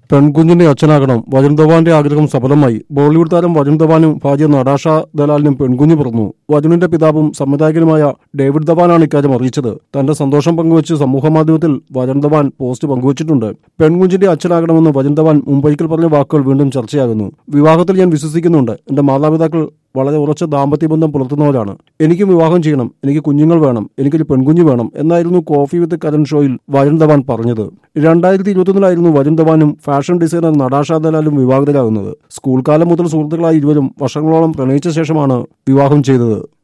പെൺകുഞ്ഞിന്റെ അച്ഛനാകണം വരുൺ ധവാന്റെ ആഗ്രഹം സഫലമായി ബോളിവുഡ് താരം വരുൺ ധവാനും ഭാര്യ നടാഷ ദലാലിനും പെൺകുഞ്ഞ് പിറന്നു വരുണിന്റെ പിതാവും സംവിധായകനുമായ ഡേവിഡ് ധവാനാണ് ഇക്കാര്യം അറിയിച്ചത് തന്റെ സന്തോഷം പങ്കുവച്ച് സമൂഹമാധ്യമത്തിൽ വരുൺ ധവാൻ പോസ്റ്റ് പങ്കുവച്ചിട്ടുണ്ട് പെൺകുഞ്ഞിന്റെ അച്ഛനാകണമെന്ന് വരുൺ ധവാൻ മുംബൈക്കിൽ പറഞ്ഞ വാക്കുകൾ വീണ്ടും ചർച്ചയാകുന്നു വിവാഹത്തിൽ ഞാൻ വിശ്വസിക്കുന്നുണ്ട് എന്റെ മാതാപിതാക്കൾ വളരെ ഉറച്ച ദാമ്പത്യ ബന്ധം പുലർത്തുന്നവരാണ് എനിക്കും വിവാഹം ചെയ്യണം എനിക്ക് കുഞ്ഞുങ്ങൾ വേണം എനിക്കൊരു പെൺകുഞ്ഞ് വേണം എന്നായിരുന്നു കോഫി വിത്ത് കരൺ ഷോയിൽ വരുൺ ധവാൻ പറഞ്ഞത് രണ്ടായിരത്തി ഇരുപത്തൊന്നിലായിരുന്നു വരുൺ ധവാനും ഫാഷൻ ഡിസൈനർ നടാഷ ദലാലും വിവാഹിതരാകുന്നത് സ്കൂൾ കാലം മുതൽ സുഹൃത്തുക്കളായ ഇരുവരും വർഷങ്ങളോളം പ്രണയിച്ച ശേഷമാണ് വിവാഹം ചെയ്തത്